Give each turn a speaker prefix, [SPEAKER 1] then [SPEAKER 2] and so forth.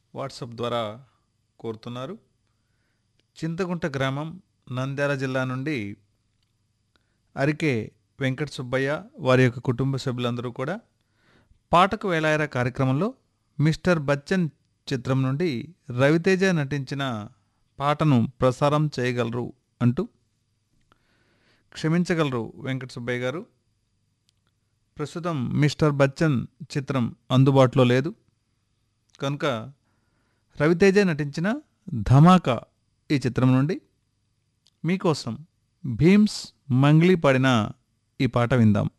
[SPEAKER 1] WhatsApp ద్వారా కోరుతున్నారు చింతగుంట గ్రామం నంద్యాల జిల్లా నుండి అరికే వెంకట సుబ్బయ్య వారి యొక్క కుటుంబ సభ్యులందరూ కూడా పాటకు వేలాయరా కార్యక్రమంలో మిస్టర్ బచ్చన్ చిత్రం నుండి రవితేజ నటించిన పాటను ప్రసారం చేయగలరు అంటూ క్షమించగలరు వెంకట సుబ్బయ్య గారు ప్రస్తుతం మిస్టర్ బచ్చన్ చిత్రం అందుబాటులో లేదు కనుక రవితేజ నటించిన ధమాకా ఈ చిత్రం నుండి మీకోసం భీమ్స్ మంగ్లీ పాడిన ఈ పాట విందాం